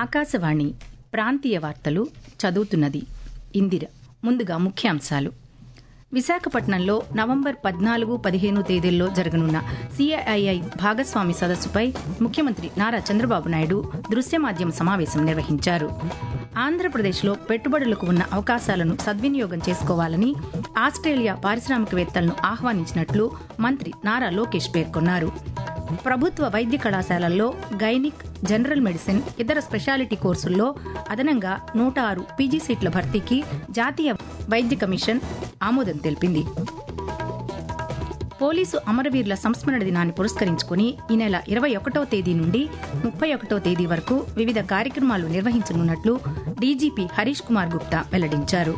ఆకాశవాణి ప్రాంతీయ వార్తలు చదువుతున్నది ఇందిర ముందుగా ముఖ్యాంశాలు విశాఖపట్నంలో నవంబర్ పద్నాలుగు పదిహేను తేదీల్లో జరగనున్న సిఐఐ భాగస్వామి సదస్సుపై ముఖ్యమంత్రి నారా చంద్రబాబు నాయుడు దృశ్య మాధ్యమ సమావేశం నిర్వహించారు ఆంధ్రప్రదేశ్లో పెట్టుబడులకు ఉన్న అవకాశాలను సద్వినియోగం చేసుకోవాలని ఆస్ట్రేలియా పారిశ్రామికవేత్తలను ఆహ్వానించినట్లు మంత్రి నారా లోకేష్ పేర్కొన్నారు ప్రభుత్వ వైద్య కళాశాలల్లో గైనిక్ జనరల్ మెడిసిన్ ఇతర స్పెషాలిటీ కోర్సుల్లో అదనంగా నూట ఆరు పీజీ సీట్ల భర్తీకి జాతీయ వైద్య కమిషన్ ఆమోదం తెలిపింది పోలీసు అమరవీరుల సంస్మరణ దినాన్ని పురస్కరించుకుని ఈ నెల ఇరవై ఒకటో తేదీ నుండి ముప్పై ఒకటో తేదీ వరకు వివిధ కార్యక్రమాలు నిర్వహించనున్నట్లు డీజీపీ హరీష్ కుమార్ గుప్తా వెల్లడించారు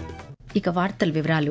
ఇక వార్తల వివరాలు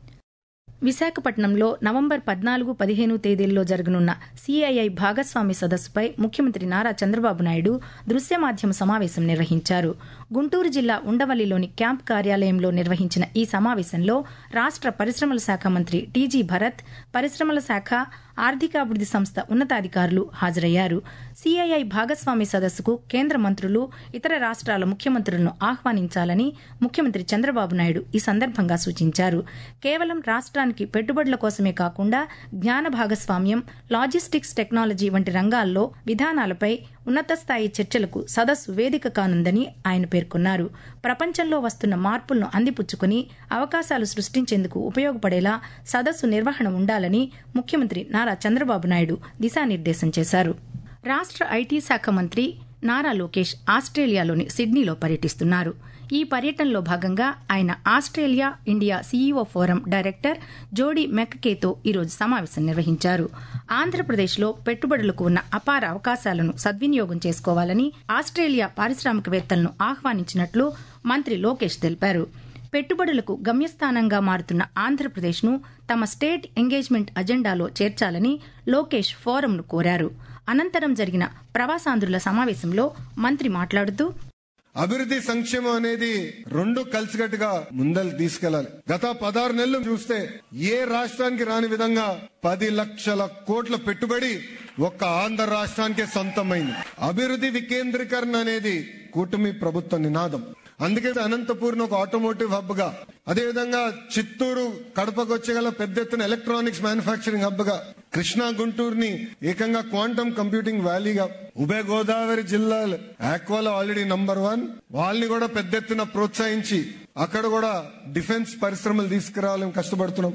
విశాఖపట్నంలో నవంబర్ పద్నాలుగు పదిహేను తేదీల్లో జరగనున్న సిఐఐ భాగస్వామి సదస్సుపై ముఖ్యమంత్రి నారా చంద్రబాబు నాయుడు దృశ్య మాధ్యమ సమావేశం నిర్వహించారు గుంటూరు జిల్లా ఉండవల్లిలోని క్యాంప్ కార్యాలయంలో నిర్వహించిన ఈ సమావేశంలో రాష్ట పరిశ్రమల శాఖ మంత్రి టీజీ భరత్ పరిశ్రమల శాఖ ఆర్థికాభివృద్ది సంస్థ ఉన్నతాధికారులు హాజరయ్యారు సిఐఐ భాగస్వామి సదస్సుకు కేంద్ర మంత్రులు ఇతర రాష్ట్రాల ముఖ్యమంత్రులను ఆహ్వానించాలని ముఖ్యమంత్రి చంద్రబాబు నాయుడు ఈ సందర్భంగా సూచించారు కేవలం రాష్ట్రానికి పెట్టుబడుల కోసమే కాకుండా జ్ఞాన భాగస్వామ్యం లాజిస్టిక్స్ టెక్నాలజీ వంటి రంగాల్లో విధానాలపై ఉన్నత స్థాయి చర్చలకు సదస్సు వేదిక కానుందని ఆయన పేర్కొన్నారు ప్రపంచంలో వస్తున్న మార్పులను అందిపుచ్చుకుని అవకాశాలు సృష్టించేందుకు ఉపయోగపడేలా సదస్సు నిర్వహణ ఉండాలని ముఖ్యమంత్రి నారా చంద్రబాబు నాయుడు దిశానిర్దేశం చేశారు రాష్ట్ర ఐటీ శాఖ మంత్రి నారా లోకేష్ ఆస్ట్రేలియాలోని సిడ్నీలో పర్యటిస్తున్నారు ఈ పర్యటనలో భాగంగా ఆయన Australia India CEO forum director Jodie మెక్కకేతో ఈరోజు సమావేశం నిర్వహించారు ఆంధ్రప్రదేశ్లో పెట్టుబడులకు ఉన్న అపార అవకాశాలను సద్వినియోగం చేసుకోవాలని ఆస్ట్రేలియా పారిశ్రామికవేత్తలను ఆహ్వానించినట్లు మంత్రి లోకేష్ తెలిపారు పెట్టుబడులకు గమ్యస్థానంగా మారుతున్న ఆంధ్రప్రదేశ్ను తమ స్టేట్ ఎంగేజ్మెంట్ అజెండాలో చేర్చాలని లోకేష్ ఫోరంను కోరారు అనంతరం జరిగిన ప్రవాసాంధ్రుల సమావేశంలో మంత్రి మాట్లాడుతూ అభివృద్ధి సంక్షేమం అనేది రెండు కలిసికట్టుగా ముందలు తీసుకెళ్లాలి గత పదహారు నెలలు చూస్తే ఏ రాష్ట్రానికి రాని విధంగా పది లక్షల కోట్ల పెట్టుబడి ఒక్క ఆంధ్ర రాష్ట్రానికే సొంతమైంది అభివృద్ధి వికేంద్రీకరణ అనేది కూటమి ప్రభుత్వ నినాదం అందుకే అనంతపూర్ను ఒక ఆటోమోటివ్ హబ్ గా అదేవిధంగా చిత్తూరు కడపకు వచ్చేగల పెద్ద ఎత్తున ఎలక్ట్రానిక్స్ మ్యానుఫాక్చరింగ్ హబ్ గా కృష్ణా గుంటూరుని ఏకంగా క్వాంటమ్ కంప్యూటింగ్ వ్యాలీగా ఉభయ గోదావరి జిల్లాలు ఆక్వాలో ఆల్రెడీ నంబర్ వన్ వాళ్ళని కూడా పెద్ద ఎత్తున ప్రోత్సహించి అక్కడ కూడా డిఫెన్స్ పరిశ్రమలు తీసుకురావాలని కష్టపడుతున్నాం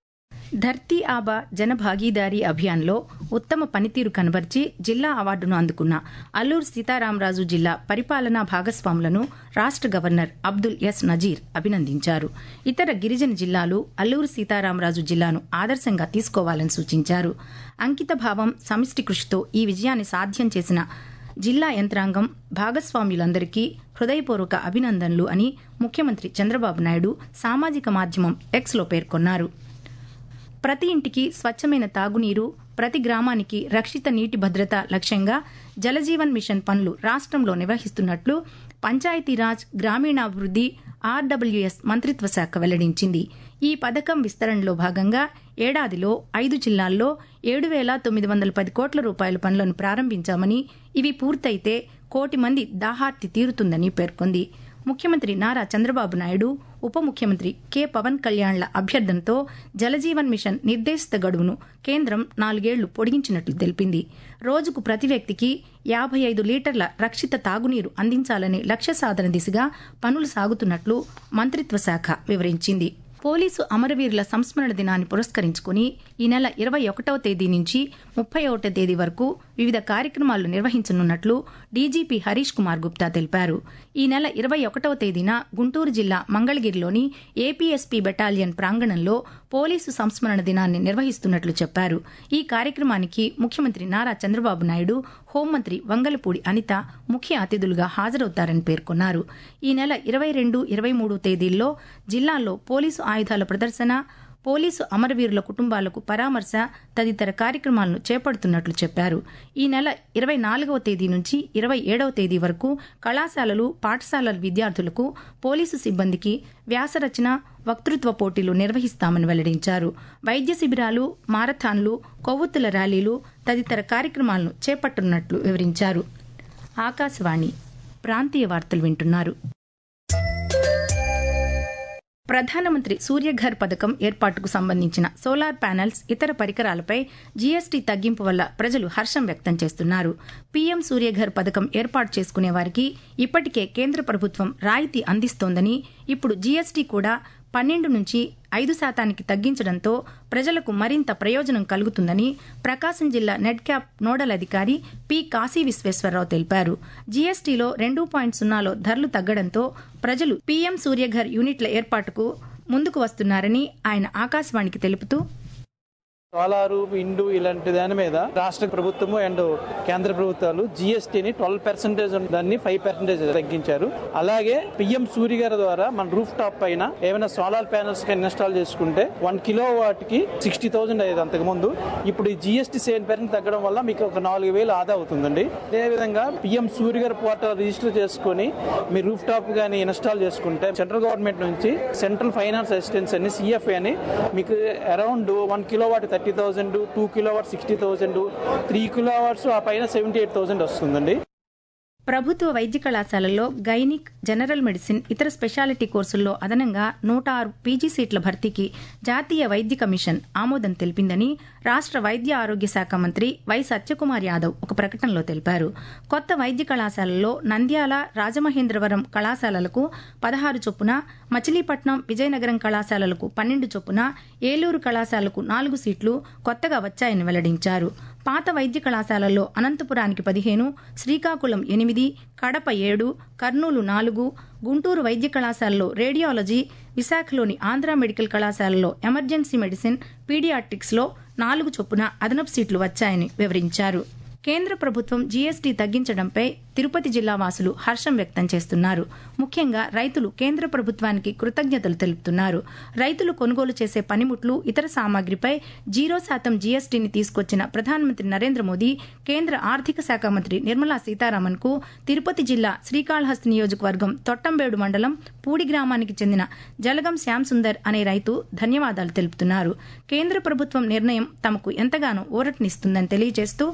ధర్తీ ఆబా జనభాగీదారీ అభియాన్లో ఉత్తమ పనితీరు కనబర్చి జిల్లా అవార్డును అందుకున్న అల్లూరు సీతారామరాజు జిల్లా పరిపాలనా భాగస్వాములను రాష్ట గవర్నర్ అబ్దుల్ ఎస్ నజీర్ అభినందించారు ఇతర గిరిజన జిల్లాలు అల్లూరు సీతారామరాజు జిల్లాను ఆదర్శంగా తీసుకోవాలని సూచించారు అంకిత భావం సమిష్టి కృషితో ఈ విజయాన్ని సాధ్యం చేసిన జిల్లా యంత్రాంగం భాగస్వాములందరికీ హృదయపూర్వక అభినందనలు అని ముఖ్యమంత్రి చంద్రబాబు నాయుడు సామాజిక మాధ్యమం ఎక్స్లో పేర్కొన్నారు ప్రతి ఇంటికి స్వచ్ఛమైన తాగునీరు ప్రతి గ్రామానికి రక్షిత నీటి భద్రత లక్ష్యంగా జలజీవన్ మిషన్ పనులు రాష్ట్రంలో నిర్వహిస్తున్నట్లు పంచాయతీరాజ్ గ్రామీణాభివృద్ది ఆర్డబ్ల్యూఎస్ మంత్రిత్వ శాఖ వెల్లడించింది ఈ పథకం విస్తరణలో భాగంగా ఏడాదిలో ఐదు జిల్లాల్లో ఏడు వేల తొమ్మిది వందల పది కోట్ల రూపాయల పనులను ప్రారంభించామని ఇవి పూర్తయితే కోటి మంది దాహార్తి తీరుతుందని పేర్కొంది ముఖ్యమంత్రి నారా చంద్రబాబు నాయుడు ఉప ముఖ్యమంత్రి కె పవన్ కళ్యాణ్ల అభ్యర్థనతో జలజీవన్ మిషన్ నిర్దేశిత గడువును కేంద్రం నాలుగేళ్లు పొడిగించినట్లు తెలిపింది రోజుకు ప్రతి వ్యక్తికి యాభై ఐదు లీటర్ల రక్షిత తాగునీరు అందించాలనే లక్ష్య సాధన దిశగా పనులు సాగుతున్నట్లు మంత్రిత్వ శాఖ వివరించింది పోలీసు అమరవీరుల సంస్మరణ దినాన్ని పురస్కరించుకుని ఈ నెల ఇరవై ఒకటవ తేదీ నుంచి ముప్పై ఒకటో తేదీ వరకు వివిధ కార్యక్రమాలు నిర్వహించనున్నట్లు డీజీపీ హరీష్ కుమార్ గుప్తా తెలిపారు ఈ నెల ఇరవై ఒకటవ తేదీన గుంటూరు జిల్లా మంగళగిరిలోని ఏపీఎస్పీ బెటాలియన్ ప్రాంగణంలో పోలీసు సంస్మరణ దినాన్ని నిర్వహిస్తున్నట్లు చెప్పారు ఈ కార్యక్రమానికి ముఖ్యమంత్రి నారా చంద్రబాబు నాయుడు హోంమంత్రి వంగలపూడి అనిత ముఖ్య అతిథులుగా హాజరవుతారని పేర్కొన్నారు ఈ నెల ఇరవై రెండు ఇరవై మూడు తేదీల్లో జిల్లాల్లో పోలీసు ఆయుధాల ప్రదర్శన పోలీసు అమరవీరుల కుటుంబాలకు పరామర్శ తదితర కార్యక్రమాలను చేపడుతున్నట్లు చెప్పారు ఈ నెల ఇరవై నాలుగవ తేదీ నుంచి ఇరవై ఏడవ తేదీ వరకు కళాశాలలు పాఠశాలల విద్యార్థులకు పోలీసు సిబ్బందికి వ్యాసరచన వక్తృత్వ పోటీలు నిర్వహిస్తామని వెల్లడించారు వైద్య శిబిరాలు మారథాన్లు కొవ్వొత్తుల ర్యాలీలు తదితర కార్యక్రమాలను చేపట్టనున్నట్లు వివరించారు ఆకాశవాణి ప్రాంతీయ వార్తలు వింటున్నారు ప్రధానమంత్రి సూర్యఘర్ పథకం ఏర్పాటుకు సంబంధించిన సోలార్ ప్యానెల్స్ ఇతర పరికరాలపై జీఎస్టీ తగ్గింపు వల్ల ప్రజలు హర్షం వ్యక్తం చేస్తున్నారు పీఎం సూర్యఘర్ పథకం ఏర్పాటు చేసుకునే వారికి ఇప్పటికే కేంద్ర ప్రభుత్వం రాయితీ అందిస్తోందని ఇప్పుడు జీఎస్టీ కూడా పన్నెండు నుంచి ఐదు శాతానికి తగ్గించడంతో ప్రజలకు మరింత ప్రయోజనం కలుగుతుందని ప్రకాశం జిల్లా నెట్ క్యాప్ నోడల్ అధికారి పి కాశీ విశ్వేశ్వరరావు తెలిపారు జీఎస్టీలో రెండు పాయింట్ సున్నాలో ధరలు తగ్గడంతో ప్రజలు పీఎం సూర్యఘర్ యూనిట్ల ఏర్పాటుకు ముందుకు వస్తున్నారని ఆయన ఆకాశవాణికి తెలుపుతూ సోలారు విండు ఇలాంటి దాని మీద రాష్ట్ర ప్రభుత్వము అండ్ కేంద్ర ప్రభుత్వాలు జిఎస్టీని ట్వెల్వ్ పర్సెంటేజ్ దాన్ని ఫైవ్ పర్సెంటేజ్ తగ్గించారు అలాగే పిఎం సూర్య గారి ద్వారా మన రూఫ్ టాప్ పైన ఏమైనా సోలార్ ప్యానల్స్ ఇన్స్టాల్ చేసుకుంటే వన్ కిలో వాటికి సిక్స్టీ థౌసండ్ అయ్యేది అంతకు ముందు ఇప్పుడు ఈ జిఎస్టీ సెవెన్ పర్సెంట్ తగ్గడం వల్ల మీకు ఒక నాలుగు వేలు ఆదా అవుతుందండి అదేవిధంగా పిఎం సూర్య గారి పోర్టల్ రిజిస్టర్ చేసుకుని మీ రూఫ్ టాప్ కానీ ఇన్స్టాల్ చేసుకుంటే సెంట్రల్ గవర్నమెంట్ నుంచి సెంట్రల్ ఫైనాన్స్ అసిస్టెన్స్ అని సిఎఫ్ఏ అని మీకు around one kilo watt thirty thousand two kilo watt sixty thousand three kilo watts ఆ పైన సెవెంటీ ఎయిట్ థౌసండ్ వస్తుందండి ప్రభుత్వ వైద్య కళాశాలల్లో గైనిక్ జనరల్ మెడిసిన్ ఇతర స్పెషాలిటీ కోర్సుల్లో అదనంగా నూట ఆరు పీజీ సీట్ల భర్తీకి జాతీయ వైద్య కమిషన్ ఆమోదం తెలిపిందని రాష్ట్ర వైద్య ఆరోగ్య శాఖ మంత్రి వై సత్యకుమార్ యాదవ్ ఒక ప్రకటనలో తెలిపారు కొత్త వైద్య కళాశాలల్లో నంద్యాల రాజమహేంద్రవరం కళాశాలలకు పదహారు చొప్పున మచిలీపట్నం విజయనగరం కళాశాలలకు పన్నెండు చొప్పున ఏలూరు కళాశాలకు నాలుగు సీట్లు కొత్తగా వచ్చాయని వెల్లడించారు పాత వైద్య కళాశాలల్లో అనంతపురానికి పదిహేను శ్రీకాకుళం ఎనిమిది కడప ఏడు కర్నూలు నాలుగు గుంటూరు వైద్య కళాశాలలో రేడియాలజీ విశాఖలోని ఆంధ్ర మెడికల్ కళాశాలలో ఎమర్జెన్సీ మెడిసిన్ పీడియాట్రిక్స్లో నాలుగు చొప్పున అదనపు సీట్లు వచ్చాయని వివరించారు కేంద్ర ప్రభుత్వం జీఎస్టీ తగ్గించడంపై తిరుపతి జిల్లా వాసులు హర్షం వ్యక్తం చేస్తున్నారు ముఖ్యంగా రైతులు కేంద్ర ప్రభుత్వానికి కృతజ్ఞతలు తెలుపుతున్నారు రైతులు కొనుగోలు చేసే పనిముట్లు ఇతర సామాగ్రిపై జీరో శాతం జీఎస్టీని తీసుకొచ్చిన ప్రధానమంత్రి నరేంద్ర మోదీ కేంద్ర ఆర్థిక శాఖ మంత్రి నిర్మలా సీతారామన్ కు తిరుపతి జిల్లా శ్రీకాళహస్తి నియోజకవర్గం తొట్టంబేడు మండలం పూడి గ్రామానికి చెందిన జలగం శ్యామ్ సుందర్ అనే రైతు ధన్యవాదాలు తెలుపుతున్నారు కేంద్ర ప్రభుత్వం నిర్ణయం తమకు ఎంతగానో ఊరటనిస్తుందని తెలియజేస్తూ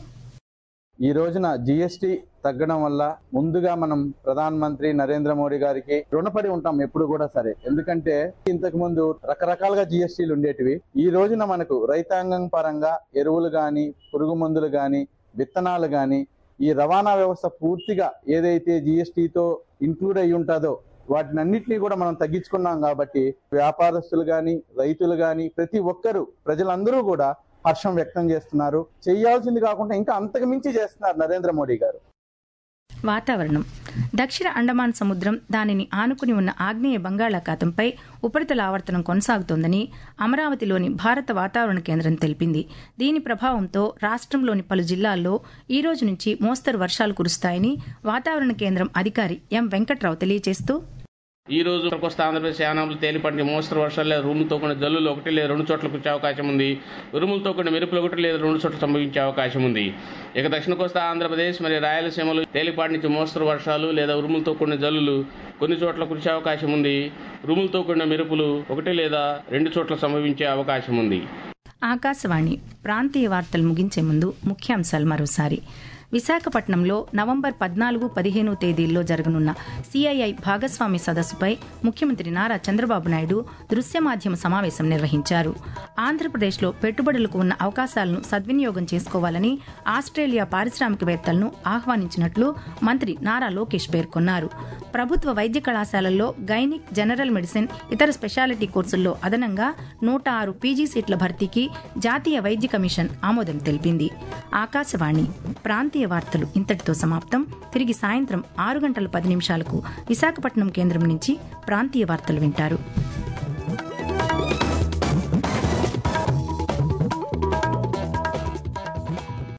ఈ రోజున జిఎస్టి తగ్గడం వల్ల ముందుగా మనం ప్రధాన మంత్రి నరేంద్ర మోడీ గారికి రుణపడి ఉంటాం ఎప్పుడు కూడా సరే ఎందుకంటే ఇంతకు ముందు రకరకాలుగా జిఎస్టీలు ఉండేటివి ఈ రోజున మనకు రైతాంగం పరంగా ఎరువులు గాని పురుగు మందులు గాని విత్తనాలు గాని ఈ రవాణా వ్యవస్థ పూర్తిగా ఏదైతే జిఎస్టీతో ఇంక్లూడ్ అయి ఉంటుందో వాటినన్నింటినీ కూడా మనం తగ్గించుకున్నాం కాబట్టి వ్యాపారస్తులు గాని రైతులు గాని ప్రతి ఒక్కరూ ప్రజలందరూ కూడా హర్షం వ్యక్తం చేస్తున్నారు చేయాల్సింది కాకుండా ఇంకా అంతకు మించి చేస్తున్నారు నరేంద్ర మోడీ గారు వాతావరణం దక్షిణ అండమాన్ సముద్రం దానిని ఆనుకుని ఉన్న ఆగ్నేయ బంగాళాఖాతంపై ఉపరితల ఆవర్తనం కొనసాగుతోందని అమరావతిలోని భారత వాతావరణ కేంద్రం తెలిపింది దీని ప్రభావంతో రాష్ట్రంలోని పలు జిల్లాల్లో ఈ రోజు నుంచి మోస్తరు వర్షాలు కురుస్తాయని వాతావరణ కేంద్రం అధికారి ఎం వెంకట్రావు తెలియజేస్తూ ఈ రోజు కోస్తా ఆంధ్రప్రదేశ్ యానాములు తేలిపడిన మోస్తరు వర్షాలు లేదా ఉరుములతో కూడిన జల్లులు ఒకటి లేదా రెండు చోట్ల కురిసే అవకాశం ఉంది ఉరుములతో కూడిన మెరుపులు ఒకటి లేదా రెండు చోట్ల సంభవించే అవకాశం ఉంది ఇక దక్షిణ కోస్తా ఆంధ్రప్రదేశ్ మరియు రాయలసీమలు తేలిపాటి నుంచి మోస్తరు వర్షాలు లేదా ఉరుములతో కూడిన జల్లులు కొన్ని చోట్ల కురిసే అవకాశం ఉంది ఉరుములతో కూడిన మెరుపులు ఒకటి లేదా రెండు చోట్ల సంభవించే అవకాశం ఉంది ఆకాశవాణి ప్రాంతీయ వార్తలు ముగించే ముందు ముఖ్యాంశాలు మరోసారి విశాఖపట్నంలో నవంబర్ పద్నాలుగు పదిహేను తేదీల్లో జరగనున్న సిఐఐ భాగస్వామి సదస్సుపై ముఖ్యమంత్రి నారా చంద్రబాబు నాయుడు దృశ్య మాధ్యమ సమావేశం నిర్వహించారు ఆంధ్రప్రదేశ్లో పెట్టుబడులకు ఉన్న అవకాశాలను సద్వినియోగం చేసుకోవాలని ఆస్ట్రేలియా పారిశ్రామికవేత్తలను ఆహ్వానించినట్లు మంత్రి నారా లోకేష్ పేర్కొన్నారు ప్రభుత్వ వైద్య కళాశాలల్లో గైనిక్ జనరల్ మెడిసిన్ ఇతర స్పెషాలిటీ కోర్సుల్లో అదనంగా నూట ఆరు పీజీ సీట్ల భర్తీకి జాతీయ వైద్య కమిషన్ ఆమోదం తెలిపింది ఆకాశవాణి ప్రాంతీయ వార్తలు ఇంతటితో సమాప్తం తిరిగి సాయంత్రం ఆరు గంటల పది నిమిషాలకు విశాఖపట్నం కేంద్రం నుంచి ప్రాంతీయ వార్తలు వింటారు